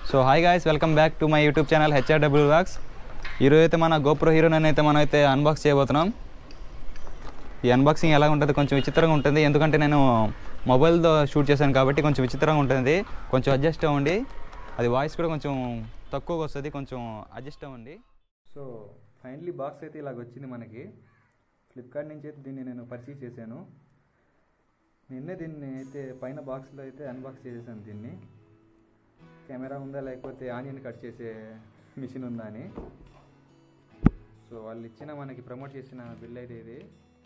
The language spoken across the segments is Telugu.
So hi guys welcome back to my YouTube channel HRW vlogs ఈరోజు అయితే మన గోప్రో హీరోని అయితే మనం అయితే అన్బాక్స్ చేయబోతున్నాం ఈ అన్బాక్సింగ్ ఎలా ఉంటుంది కొంచెం విచిత్రంగా ఉంటుంది ఎందుకంటే నేను మొబైల్తో షూట్ చేశాను కాబట్టి కొంచెం విచిత్రంగా ఉంటుంది కొంచెం అడ్జస్ట్ అవ్వండి అది వాయిస్ కూడా కొంచెం తక్కువగా వస్తుంది కొంచెం అడ్జస్ట్ అవ్వండి సో ఫైనలీ బాక్స్ అయితే ఇలాగ వచ్చింది మనకి ఫ్లిప్కార్ట్ నుంచి అయితే దీన్ని నేను పర్చేస్ చేశాను నిన్నే దీన్ని అయితే పైన బాక్స్లో అయితే అన్బాక్స్ చేసేసాను దీన్ని కెమెరా ఉందా లేకపోతే ఆనియన్ కట్ చేసే మిషన్ ఉందా అని సో వాళ్ళు ఇచ్చిన మనకి ప్రమోట్ చేసిన బిల్ అయితే ఇది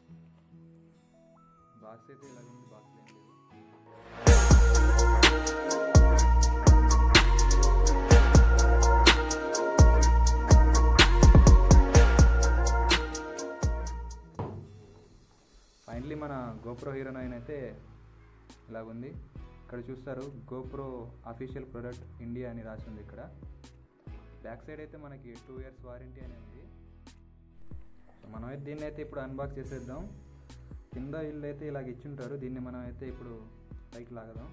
బాక్స్ అయితే ఇలాగ ఉంది బాక్స్ ఏం లేదు ఫైనలీ మన గోప్రో హీరో నైన్ అయితే ఇలాగుంది ఇక్కడ చూస్తారు గోప్రో అఫీషియల్ ప్రొడక్ట్ ఇండియా అని రాసి ఉంది ఇక్కడ బ్యాక్ సైడ్ అయితే మనకి టూ ఇయర్స్ వారంటీ అని ఉంది సో మనం అయితే దీన్ని అయితే ఇప్పుడు అన్బాక్స్ చేసేద్దాం కింద ఇల్లు అయితే ఇలాగ ఇచ్చుంటారు దీన్ని మనం అయితే ఇప్పుడు పైకి లాగదాం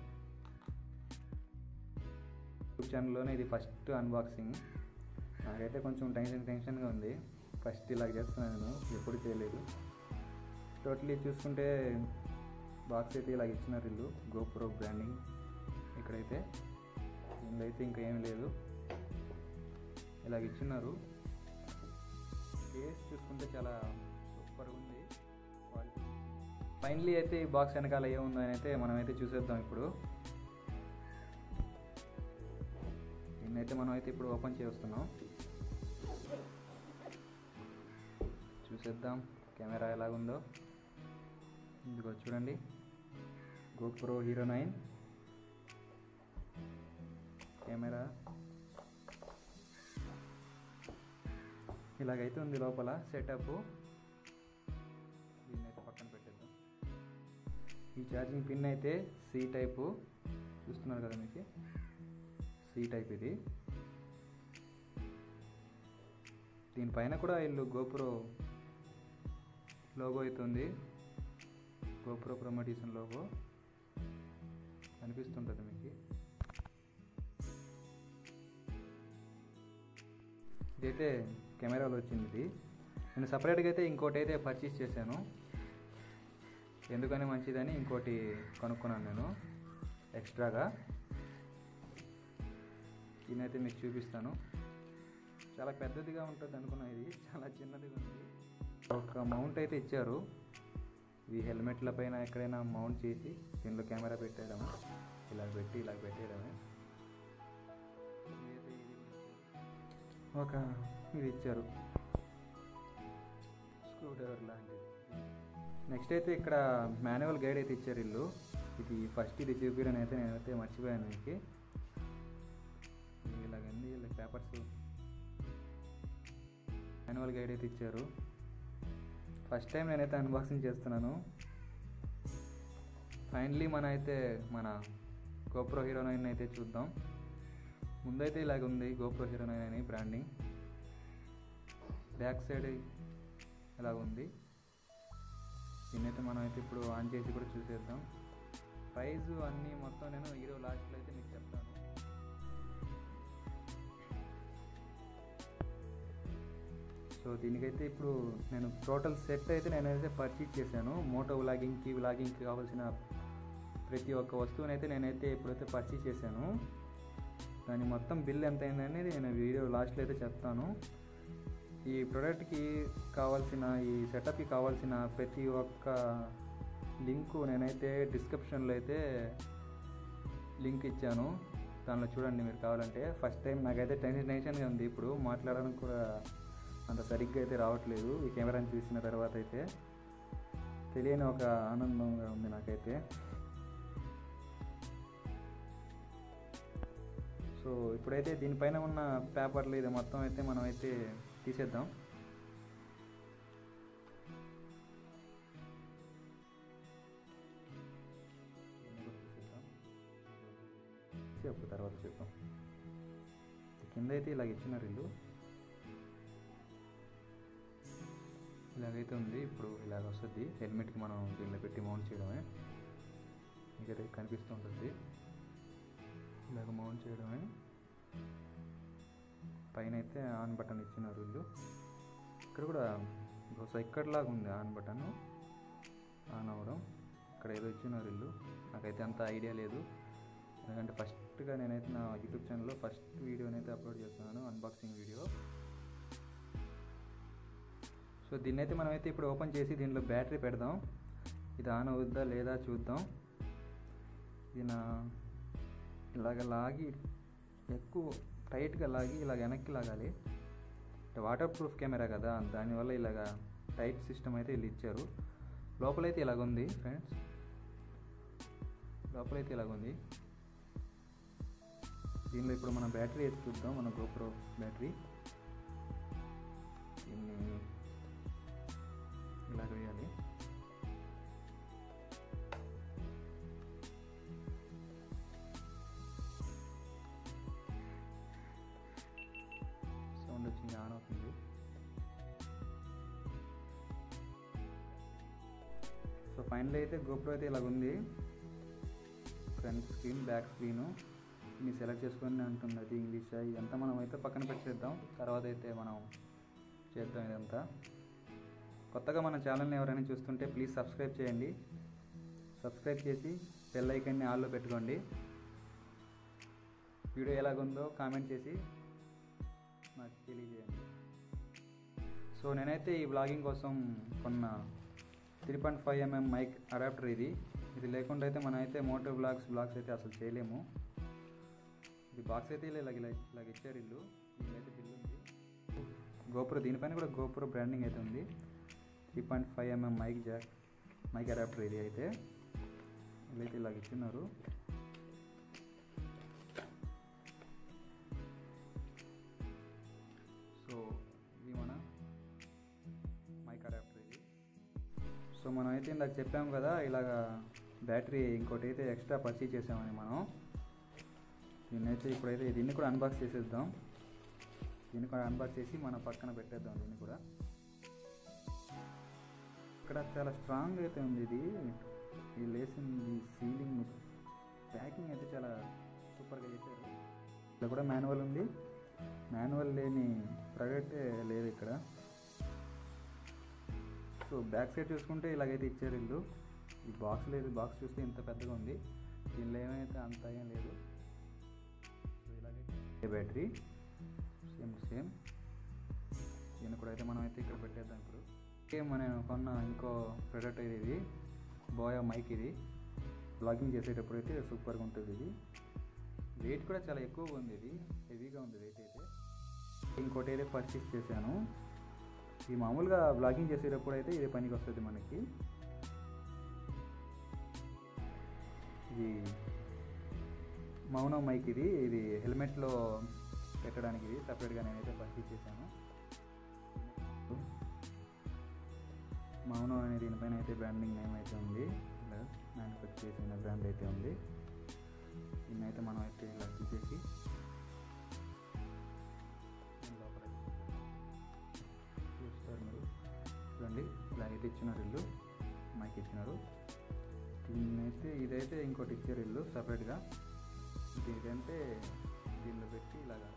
యూట్యూబ్ ఛానల్లోనే ఇది ఫస్ట్ అన్బాక్సింగ్ నాకైతే కొంచెం టెన్షన్ టెన్షన్గా ఉంది ఫస్ట్ ఇలాగ చేస్తున్నాను నేను ఎప్పుడు చేయలేదు టోటలీ చూసుకుంటే బాక్స్ అయితే ఇలాగ ఇచ్చినారు ఇల్లు గోప్రో బ్రాండింగ్ ఇక్కడైతే ఇందులో అయితే ఇంకా ఏమీ లేదు ఇలాగ ఇచ్చినారు కేస్ చూసుకుంటే చాలా సూపర్గా ఉంది క్వాలిటీ ఫైనలీ అయితే ఈ బాక్స్ వెనకాల ఏముందో అని అయితే మనమైతే చూసేద్దాం ఇప్పుడు దీన్నైతే మనం అయితే ఇప్పుడు ఓపెన్ చేస్తున్నాం చూసేద్దాం కెమెరా ఎలాగుందో ఇదిగో చూడండి గోప్రో హీరో నైన్ కెమెరా ఇలాగైతే ఉంది లోపల సెటప్ దీన్నైతే పక్కన పెట్టేద్దాం ఈ ఛార్జింగ్ పిన్ అయితే సి టైపు చూస్తున్నారు కదా మీకు సి టైప్ ఇది దీనిపైన కూడా వీళ్ళు గోప్రో లోగో అయితే ఉంది గోప్రో ప్రమోటేషన్ లోగో కనిపిస్తుంటుంది మీకు ఇదైతే కెమెరాలో వచ్చింది ఇది నేను సపరేట్గా అయితే ఇంకోటి అయితే పర్చేస్ చేశాను ఎందుకని మంచిదని ఇంకోటి కొనుక్కున్నాను నేను ఎక్స్ట్రాగా దీనైతే మీకు చూపిస్తాను చాలా పెద్దదిగా ఉంటుంది అనుకున్నా ఇది చాలా చిన్నదిగా ఉంది ఒక మౌంట్ అయితే ఇచ్చారు ఈ హెల్మెట్ల పైన ఎక్కడైనా మౌంట్ చేసి దీనిలో కెమెరా పెట్టేయడం ఇలా పెట్టి ఇలా పెట్టేయడమే ఇదైతే ఇది ఒక ఇది ఇచ్చారు స్క్రూ డ్రైవర్ లాంటిది నెక్స్ట్ అయితే ఇక్కడ మాన్యువల్ గైడ్ అయితే ఇచ్చారు ఇల్లు ఇది ఫస్ట్ ఇది చూపించడం అయితే నేనైతే మర్చిపోయాను మీకు ఇలాగండి ఇలా పేపర్స్ మాన్యువల్ గైడ్ అయితే ఇచ్చారు ఫస్ట్ టైం నేనైతే అన్బాక్సింగ్ చేస్తున్నాను ఫైనలీ మన అయితే మన గోప్రో హీరో నైన్ అయితే చూద్దాం ముందైతే ఇలాగ ఉంది గోప్రో హీరో నైన్ అని బ్రాండింగ్ బ్యాక్ సైడ్ ఇలాగ ఉంది దీన్నైతే మనం అయితే ఇప్పుడు ఆన్ చేసి కూడా చూసేద్దాం ప్రైజ్ అన్నీ మొత్తం నేను హీరో లాస్ట్లో అయితే మీకు చెప్తాను సో దీనికైతే ఇప్పుడు నేను టోటల్ సెట్ అయితే నేనైతే పర్చేజ్ చేశాను మోటో వ్లాగింగ్కి వ్లాగింగ్కి కావాల్సిన ప్రతి ఒక్క వస్తువునైతే నేనైతే ఇప్పుడైతే పర్చేజ్ చేశాను దాని మొత్తం బిల్ ఎంత అయిందనేది నేను వీడియో లాస్ట్లో అయితే చెప్తాను ఈ ప్రోడక్ట్కి కావాల్సిన ఈ సెటప్కి కావాల్సిన ప్రతి ఒక్క లింకు నేనైతే డిస్క్రిప్షన్లో అయితే లింక్ ఇచ్చాను దానిలో చూడండి మీరు కావాలంటే ఫస్ట్ టైం నాకైతే టెన్షన్ టెన్షన్గా ఉంది ఇప్పుడు మాట్లాడడానికి కూడా అంత సరిగ్గా అయితే రావట్లేదు ఈ కెమెరాని చూసిన తర్వాత అయితే తెలియని ఒక ఆనందంగా ఉంది నాకైతే సో ఇప్పుడైతే దీనిపైన ఉన్న పేపర్లు ఇది మొత్తం అయితే మనం అయితే తీసేద్దాం చెప్పు తర్వాత చెప్తాం కింద అయితే ఇలాగ ఇచ్చినారు ఇల్లు ఇలాగైతే ఉంది ఇప్పుడు ఇలాగ వస్తుంది హెల్మెట్కి మనం దీనిలో పెట్టి మౌంట్ చేయడమే మీకు అయితే కనిపిస్తూ ఉంటుంది ఇలాగ మౌంట్ చేయడమే పైన అయితే ఆన్ బటన్ ఇచ్చినారు వీళ్ళు ఇక్కడ కూడా బహుశా ఇక్కడలాగా ఉంది ఆన్ బటన్ ఆన్ అవ్వడం ఇక్కడ ఏదో ఇచ్చినారు వీళ్ళు నాకైతే అంత ఐడియా లేదు ఎందుకంటే ఫస్ట్గా నేనైతే నా యూట్యూబ్ ఛానల్లో ఫస్ట్ వీడియోని అయితే అప్లోడ్ చేస్తున్నాను అన్బాక్సింగ్ వీడియో సో దీన్ని అయితే మనమైతే ఇప్పుడు ఓపెన్ చేసి దీనిలో బ్యాటరీ పెడదాం ఇది ఆన్ అవుద్దా లేదా చూద్దాం ఇది నా ఇలాగ లాగి ఎక్కువ టైట్గా లాగి ఇలాగ వెనక్కి లాగాలి వాటర్ ప్రూఫ్ కెమెరా కదా దానివల్ల ఇలాగ టైట్ సిస్టమ్ అయితే వీళ్ళు ఇచ్చారు లోపలైతే ఇలాగ ఉంది ఫ్రెండ్స్ లోపలైతే ఇలాగ ఉంది దీనిలో ఇప్పుడు మన బ్యాటరీ అయితే చూద్దాం మన గోప్రో బ్యాటరీ దీన్ని ఇలాగ వేయాలి సౌండ్ వచ్చింది ఆన్ అవుతుంది సో ఫైనల్ అయితే గోప్రో అయితే ఇలాగ ఉంది ఫ్రంట్ స్క్రీన్ బ్యాక్ స్క్రీను ఇన్ని సెలెక్ట్ చేసుకొని అంటుంది అది ఇంగ్లీష్ ఇదంతా మనం అయితే పక్కన పెట్టేద్దాం తర్వాత అయితే మనం చేద్దాం ఇదంతా కొత్తగా మన ఛానల్ని ఎవరైనా చూస్తుంటే ప్లీజ్ సబ్స్క్రైబ్ చేయండి సబ్స్క్రైబ్ చేసి బెల్ ఐకన్ని ఆల్లో పెట్టుకోండి వీడియో ఎలాగుందో కామెంట్ చేసి నాకు తెలియజేయండి సో నేనైతే ఈ బ్లాగింగ్ కోసం కొన్న three point five mm mic adapter ఇది ఇది లేకుండా అయితే మనం అయితే మోటో బ్లాగ్స్ బ్లాగ్స్ అయితే అసలు చేయలేము ఇది బాక్స్ అయితే ఇలా ఇలా ఇలాగ ఇచ్చారు ఇల్లు ఇల్లైతే బిల్లు ఉంది గోపురం దీనిపైన కూడా గోపురం బ్రాండింగ్ అయితే ఉంది three point five mm mic jack mic adapter ఇది అయితే వీళ్ళైతే ఇలాగ ఇచ్చినారు సో ఇది మన మైక్ అడాప్టర్ ఇది సో మనం అయితే ఇందాక చెప్పాము కదా ఇలాగా బ్యాటరీ ఇంకోటి అయితే ఎక్స్ట్రా పర్చేజ్ చేసామని మనం దీన్నైతే ఇప్పుడైతే దీన్ని కూడా అన్బాక్స్ చేసేద్దాం దీన్ని కూడా అన్బాక్స్ చేసి మన పక్కన పెట్టేద్దాం దీన్ని కూడా ఇక్కడ చాలా స్ట్రాంగ్ అయితే ఉంది ఇది ఈ లేసింది సీలింగ్ ప్యాకింగ్ అయితే చాలా సూపర్గా చేశారు ఇక్కడ కూడా మాన్యువల్ ఉంది మాన్యువల్ లేని ప్రోడక్టే లేదు ఇక్కడ సో బ్యాక్ సైడ్ చూసుకుంటే ఇలాగైతే ఇచ్చారు ఇల్లు ఈ బాక్స్ లేదు బాక్స్ చూస్తే ఇంత పెద్దగా ఉంది దీనిలో ఏమైతే అంత ఏం లేదు సో ఇలాగైతే బ్యాటరీ సేమ్ సేమ్ దీన్ని కూడా అయితే మనం అయితే ఇక్కడ పెట్టేద్దాం ఇప్పుడు ఓకే మనం కొన్న ఇంకో ప్రొడక్ట్ ఇది ఇది బోయా మైక్ ఇది బ్లాగింగ్ చేసేటప్పుడు అయితే సూపర్గా ఉంటుంది ఇది వెయిట్ కూడా చాలా ఎక్కువగా ఉంది ఇది హెవీగా ఉంది వెయిట్ అయితే ఇంకోటి అయితే పర్చేస్ చేశాను ఈ మామూలుగా బ్లాగింగ్ చేసేటప్పుడు అయితే ఇది పనికి వస్తుంది మనకి ఇది మౌనం మైక్ ఇది ఇది హెల్మెట్లో పెట్టడానికి ఇది సపరేట్గా నేనైతే పర్చేస్ చేశాను మౌనం అనే దీనిపైన అయితే బ్రాండింగ్ నేమ్ అయితే ఉంది ఇలా మ్యానుఫ్యాక్చర్ చేసిన బ్రాండ్ అయితే ఉంది దీన్ని అయితే మనం అయితే ఇలా తీసేసి లోపల చూస్తారు మీరు చూడండి ఇలా అయితే ఇచ్చినారు ఇల్లు మైక్ ఇచ్చినారు దీన్నైతే ఇదైతే ఇంకోటి ఇచ్చారు ఇల్లు సపరేట్గా ఇదంటే దీనిలో పెట్టి ఇలాగా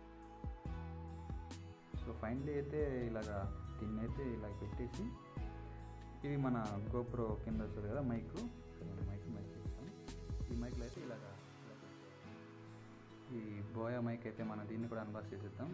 సో ఫైనలీ అయితే ఇలాగా దీన్ని అయితే ఇలా పెట్టేసి ఇది మన గోప్రో కింద వస్తుంది కదా మైక్ ఇక్కడ మన మైక్ మైక్ ఇస్తాం ఈ మైక్లో అయితే ఇలాగా ఇలా పెట్టేయాలి. ఈ బోయా మైక్ అయితే మనం దీన్ని కూడా అన్బాక్స్ చేసేద్దాం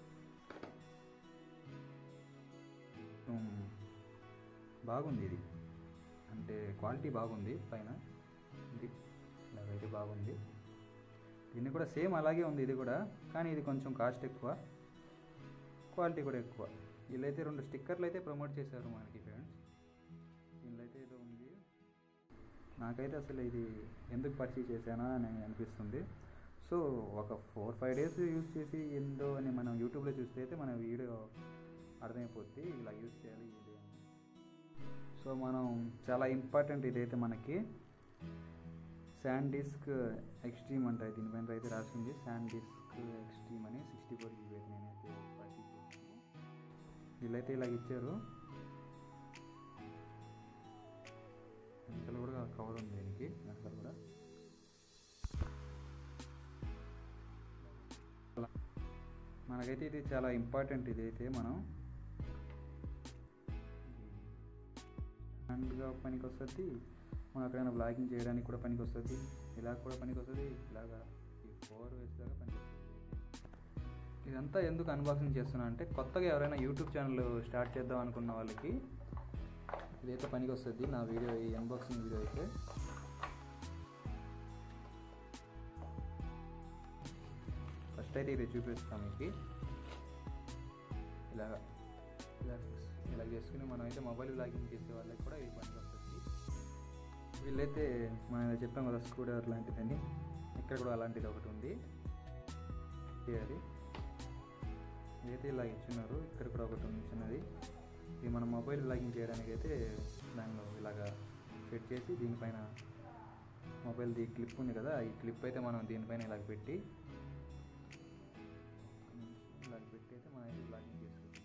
ఉమ్, బాగుంది ఇది అంటే క్వాలిటీ బాగుంది పైన ఇది ఇలాగైతే బాగుంది దీన్ని కూడా సేమ్ అలాగే ఉంది ఇది కూడా కానీ ఇది కొంచెం కాస్ట్ ఎక్కువ క్వాలిటీ కూడా ఎక్కువ వీళ్ళైతే రెండు స్టిక్కర్లు అయితే ప్రమోట్ చేశారు మనకి ఫ్రెండ్స్ దీనిలో అయితే ఏదో ఉంది నాకైతే అసలు ఇది ఎందుకు పర్చేజ్ చేశానా అని అనిపిస్తుంది సో ఒక ఫోర్ ఫైవ్ డేస్ యూస్ చేసి ఏందో అని మనం యూట్యూబ్లో చూస్తే అయితే మన వీడియో అర్థమైపోద్ది ఇలా యూస్ చేయాలి ఇది అని సో మనం చాలా ఇంపార్టెంట్ ఇదైతే మనకి శాండ్ డిస్క్ ఎక్స్ట్రీమ్ అంటాయి దీనిపైన అయితే రాసింది శాండ్ డిస్క్ ఎక్స్ట్రీమ్ అని సిక్స్టీ ఫోర్ జీబీ అయితే నేనైతే పర్చేజ్ చేశాను వీళ్ళైతే ఇలాగ ఇచ్చారు వెనకాల కూడా కవర్ ఉంది దీనికి వెనకాల కూడా మనకైతే ఇది చాలా ఇంపార్టెంట్ ఇదైతే మనం స్టాండ్గా పనికి వస్తుంది మనం ఎక్కడైనా బ్లాగింగ్ చేయడానికి కూడా పనికి వస్తుంది ఇలా కూడా పనికి వస్తుంది ఇలాగా ఈ ఫోర్ వేస్ దాకా పనికి వస్తుంది ఇదంతా ఎందుకు అన్బాక్సింగ్ చేస్తున్నా అంటే కొత్తగా ఎవరైనా యూట్యూబ్ ఛానల్ స్టార్ట్ చేద్దాం అనుకున్న వాళ్ళకి ఇదైతే పనికి వస్తుంది నా వీడియో ఈ అన్బాక్సింగ్ వీడియో అయితే ఫస్ట్ అయితే ఇది చూపిస్తాం మీకు ఇలా ఇలా ఇలా చేసుకుని మనం అయితే మొబైల్ బ్లాగింగ్ చేసే వాళ్ళకి కూడా ఇది పనికి వస్తుంది వీళ్ళైతే మనం ఇలా చెప్పాం కదా స్కూటర్ లాంటిదని ఇక్కడ కూడా అలాంటిది ఒకటి ఉంది ఇది అది ఇదైతే ఇలా ఇచ్చున్నారు ఇక్కడ కూడా ఒకటి ఉంది చిన్నది ఇది మనం మొబైల్ బ్లాగింగ్ చేయడానికి అయితే దానిలో ఇలాగా సెట్ చేసి దీనిపైన మొబైల్ది క్లిప్ ఉంది కదా ఈ క్లిప్ అయితే మనం దీనిపైన ఇలాగ పెట్టి ఇలాగ పెట్టి అయితే మనం అయితే బ్లాగింగ్ చేసుకోవచ్చు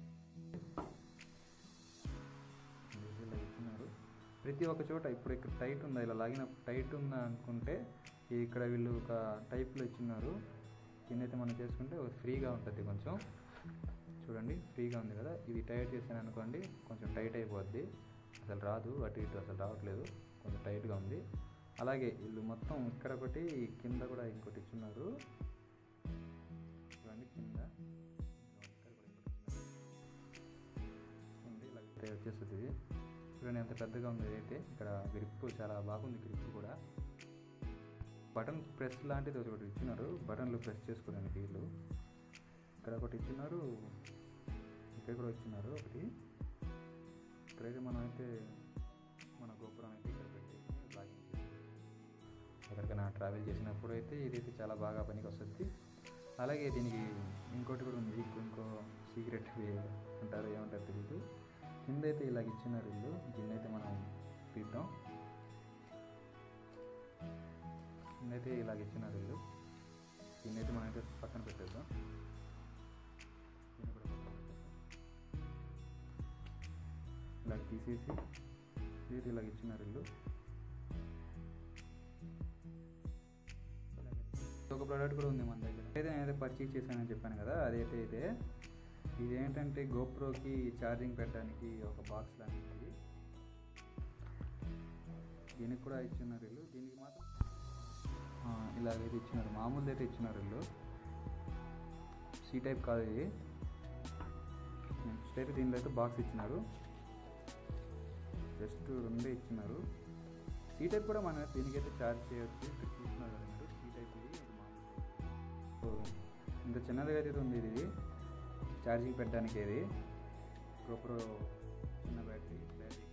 ఇదైతే ఇలా ఇచ్చినారు ప్రతి ఒక్క చోట ఇప్పుడు ఇక్కడ టైట్ ఉందా ఇలా లాగిన టైట్ ఉందా అనుకుంటే ఇక్కడ వీళ్ళు ఒక టైప్లో ఇచ్చిన్నారు దీన్నైతే మనం చేసుకుంటే ఫ్రీగా ఉంటుంది కొంచెం చూడండి ఫ్రీగా ఉంది కదా ఇది టైట్ చేశాను అనుకోండి కొంచెం టైట్ అయిపోద్ది అసలు రాదు అటు ఇటు అసలు రావట్లేదు కొంచెం టైట్గా ఉంది అలాగే వీళ్ళు మొత్తం ఇక్కడ ఒకటి కింద కూడా ఇంకోటి ఇచ్చున్నారు చూడండి కింద ఇక్కడ కూడా ఇంకోటి ఇచ్చున్నారు. ఉంది ఇలా అయితే వచ్చేస్తుంది ఇది చూడండి ఎంత పెద్దగా ఉంది అయితే ఇక్కడ గ్రిప్ చాలా బాగుంది గ్రిప్ కూడా బటన్ ప్రెస్ లాంటిది ఒకటి ఇచ్చినారు బటన్లు ప్రెస్ చేసుకోవడానికి వీళ్ళు ఇక్కడ ఒకటి ఇచ్చినారు ఇక్కడ కూడా ఇచ్చినారు ఒకటి ఇక్కడైతే మనం అయితే మన గోపురం అయితే ఇక్కడ పెట్టి బ్లాగింగ్ ఎక్కడికైనా ట్రావెల్ చేసినప్పుడు అయితే ఇదైతే చాలా బాగా పనికి వస్తుంది అలాగే దీనికి ఇంకోటి కూడా ఉంది ఇంకో సీక్రెట్ అంటారు ఏమంటారు తెలియదు కింద అయితే ఇలాగ ఇచ్చినారు వీళ్ళు దీన్ని అయితే మనం తీద్దాం కిందైతే ఇలాగ ఇచ్చినారు వీళ్ళు దీన్ని అయితే మనం అయితే పక్కన పెట్టేద్దాం దీన్ని కూడా పక్కన పెట్టేద్దాం ఇలా తీసేసి ఇది ఇలాగ ఇచ్చినారు వీళ్ళు ఒక ప్రోడక్ట్ కూడా ఉంది మన దగ్గర అయితే నేనైతే పర్చేజ్ చేశానని చెప్పాను కదా అదైతే ఇదే ఇది ఏంటంటే గోప్రోకి ఛార్జింగ్ పెట్టడానికి ఒక బాక్స్ లాంటిది దీనికి కూడా ఇచ్చినారు వీళ్ళు దీనికి మాత్రం ఆ, ఇలాగైతే ఇచ్చినారు మామూలుది అయితే ఇచ్చినారు వీళ్ళు సి టైప్ కాదు ఇది నెక్స్ట్ అయితే దీనిలో అయితే బాక్స్ ఇచ్చినారు జస్ట్ రెండే ఇచ్చినారు సి టైప్ కూడా మనం దీనికైతే ఛార్జ్ చేయొచ్చు ఇక్కడ చూస్తున్నారు కదా మీరు సి టైప్ ఇది ఇది మామూలు type. సో ఇంత చిన్నదిగా అయితే ఉంది ఇది ఛార్జింగ్ పెట్టడానికి ఇది గోప్రో చిన్న బ్యాటరీ బ్యాటరీకి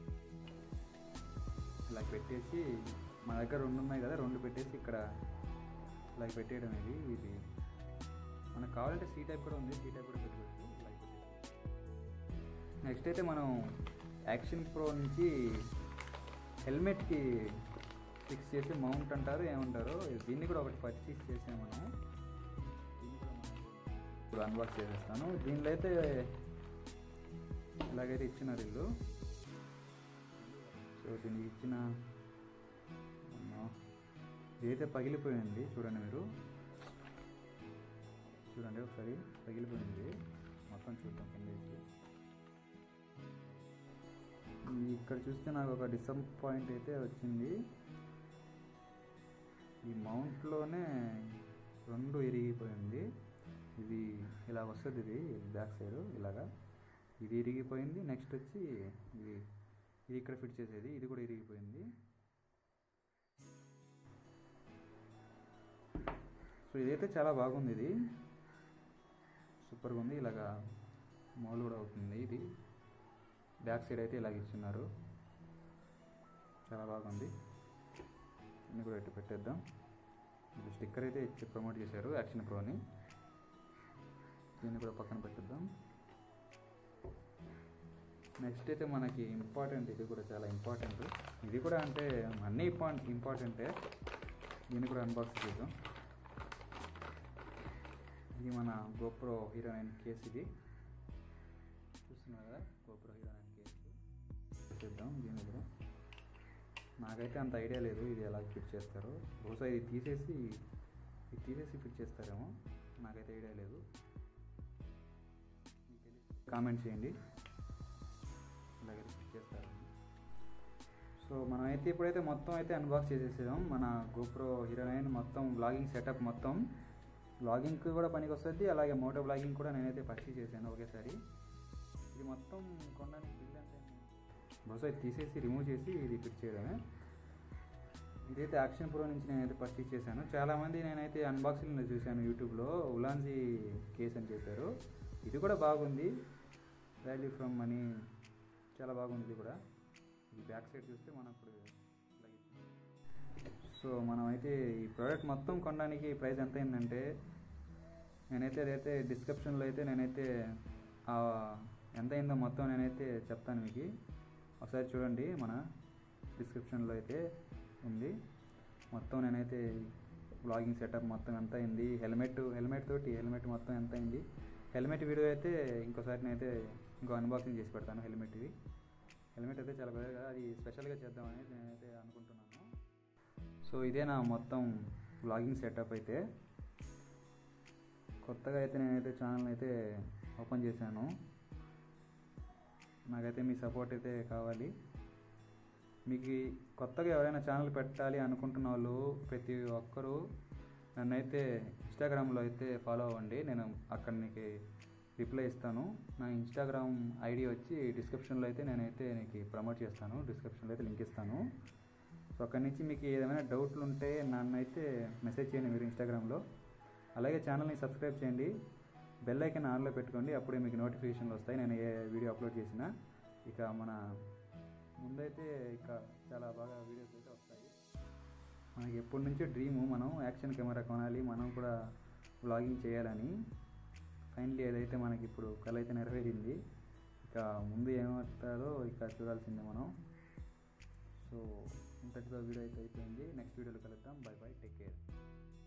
ఇలా పెట్టేసి మా దగ్గర రెండు ఉన్నాయి కదా రెండు పెట్టేసి ఇక్కడ ఇలా పెట్టేయడం ఇది ఇది మనకు కావాలంటే సీ టైప్ కూడా ఉంది సీ టైప్ కూడా పెట్టుకోవచ్చు ఇలా పెట్టేసి నెక్స్ట్ అయితే మనం యాక్షన్ ప్రో నుంచి హెల్మెట్కి ఫిక్స్ చేసి మౌంట్ అంటారు ఏమంటారు దీన్ని కూడా ఒకటి పర్చేస్ చేసాం మనం దీన్ని కూడా మనం ఇప్పుడు అన్బాక్స్ చేసేస్తాను దీనిలో అయితే ఇలాగైతే ఇచ్చినారు వీళ్ళు సో దీనికి ఇచ్చిన అమ్మా, ఇదైతే పగిలిపోయింది చూడండి మీరు చూడండి ఒకసారి పగిలిపోయింది మొత్తం చూద్దాం కింద వేసి. ఈ ఇక్కడ చూస్తే నాకు ఒక డిసప్పాయింట్ అయితే వచ్చింది ఈ మౌంట్లోనే రెండు ఇరిగిపోయింది ఇది ఇలా వస్తుంది ఇది బ్యాక్ సైడ్ ఇలాగా ఇది ఇరిగిపోయింది నెక్స్ట్ వచ్చి ఇది ఇది ఇక్కడ ఫిట్ చేసేది ఇది కూడా ఇరిగిపోయింది సో ఇదైతే చాలా బాగుంది ఇది సూపర్గా ఉంది ఇలాగా మోల్ కూడా అవుతుంది ఇది బ్యాక్ సైడ్ అయితే ఇలాగ ఇచ్చున్నారు చాలా బాగుంది ఇది కూడా ఇట్టు పెట్టేద్దాం ఇది స్టిక్కర్ అయితే ఇచ్చి ప్రమోట్ చేశారు యాక్షన్ ప్రోని దీన్ని కూడా పక్కన పెట్టేద్దాం నెక్స్ట్ అయితే మనకి ఇంపార్టెంట్ ఇది కూడా చాలా ఇంపార్టెంట్ ఇది కూడా అంటే అన్నీ ఇంపార్టెంట్ ఇంపార్టెంటే దీన్ని కూడా అన్బాక్స్ చేద్దాం ఇది మన గోప్రో హీరో నైన్ కేస్ ఇది చూస్తున్నారు కదా గోప్రో హీరో నైన్ కేస్ చేద్దాం దీన్ని కూడా నాకైతే అంత ఐడియా లేదు ఇది ఎలా ఫిట్ చేస్తారో బహుశా ఇది తీసేసి ఇది తీసేసి ఫిట్ చేస్తారేమో నాకైతే ఐడియా లేదు కామెంట్ చేయండి అలాగే చేస్తారు సో మనం అయితే ఇప్పుడైతే మొత్తం అయితే అన్బాక్స్ చేసేసాం మన గోప్రో హీరో నైన్ మొత్తం బ్లాగింగ్ సెటప్ మొత్తం బ్లాగింగ్కి కూడా పనికి వస్తుంది అలాగే మోటో బ్లాగింగ్ కూడా నేనైతే పర్చేస్ చేశాను ఒకేసారి ఇది మొత్తం కొనడానికి బిల్ ఎంత బహుశా ఇది తీసేసి రిమూవ్ చేసి ఇది ఫిట్ చేయడమే ఇదైతే యాక్షన్ ప్రో నుంచి నేనైతే పర్చేస్ చేశాను చాలామంది నేనైతే అన్బాక్సింగ్లో చూశాను యూట్యూబ్లో ఉలాన్జీ కేస్ అని చెప్పారు ఇది కూడా బాగుంది వాల్యూ ఫ్రమ్ మనీ చాలా బాగుంది ఇది కూడా ఈ బ్యాక్ సైడ్ చూస్తే మనం ఇప్పుడు సో మనం అయితే ఈ ప్రోడక్ట్ మొత్తం కొనడానికి ప్రైస్ ఎంత అయిందంటే నేనైతే అదైతే డిస్క్రిప్షన్లో అయితే నేనైతే ఆ ఎంత అయిందో మొత్తం నేనైతే చెప్తాను మీకు ఒకసారి చూడండి మన డిస్క్రిప్షన్లో అయితే ఉంది మొత్తం నేనైతే బ్లాగింగ్ సెటప్ మొత్తం ఎంత అయింది హెల్మెట్ హెల్మెట్ తోటి హెల్మెట్ మొత్తం ఎంత అయింది హెల్మెట్ వీడియో అయితే ఇంకోసారి నేనైతే ఇంకో అన్బాక్సింగ్ చేసి పెడతాను హెల్మెట్వి హెల్మెట్ అయితే చాలా బాగా అది స్పెషల్గా చేద్దామని నేనైతే అనుకుంటున్నాను సో ఇదే నా మొత్తం బ్లాగింగ్ సెటప్ అయితే కొత్తగా అయితే నేనైతే ఛానల్ అయితే ఓపెన్ చేశాను నాకైతే మీ సపోర్ట్ అయితే కావాలి మీకు ఈ కొత్తగా ఎవరైనా ఛానల్ పెట్టాలి అనుకుంటున్న వాళ్ళు ప్రతి ఒక్కరూ నన్నైతే ఇన్స్టాగ్రామ్లో అయితే ఫాలో అవ్వండి నేను అక్కడ నీకు రిప్లై ఇస్తాను నా ఇన్స్టాగ్రామ్ ఐడి వచ్చి డిస్క్రిప్షన్లో అయితే నేనైతే నీకు ప్రమోట్ చేస్తాను డిస్క్రిప్షన్లో అయితే లింక్ ఇస్తాను సో అక్కడి నుంచి మీకు ఏదైనా డౌట్లు ఉంటే నన్నైతే మెసేజ్ చేయండి మీరు ఇన్స్టాగ్రామ్లో అలాగే ఛానల్ని సబ్స్క్రైబ్ చేయండి బెల్ ఐకన్ ఆన్లో పెట్టుకోండి అప్పుడే మీకు నోటిఫికేషన్లు వస్తాయి నేను ఏ వీడియో అప్లోడ్ చేసినా ఇక మన ముందైతే ఇక చాలా బాగా వీడియోస్ అయితే వస్తాయి మనకి ఎప్పటి నుంచో డ్రీము మనం యాక్షన్ కెమెరా కొనాలి మనం కూడా వ్లాగింగ్ చేయాలని ఫైనలీ ఏదైతే మనకి ఇప్పుడు కళ అయితే నెరవేరింది ఇక ముందు ఏమవుతుందో ఇక చూడాల్సిందే మనం సో ఇంతటితో వీడియో అయితే అయిపోయింది నెక్స్ట్ వీడియోలో కలుద్దాం బై బై టేక్ కేర్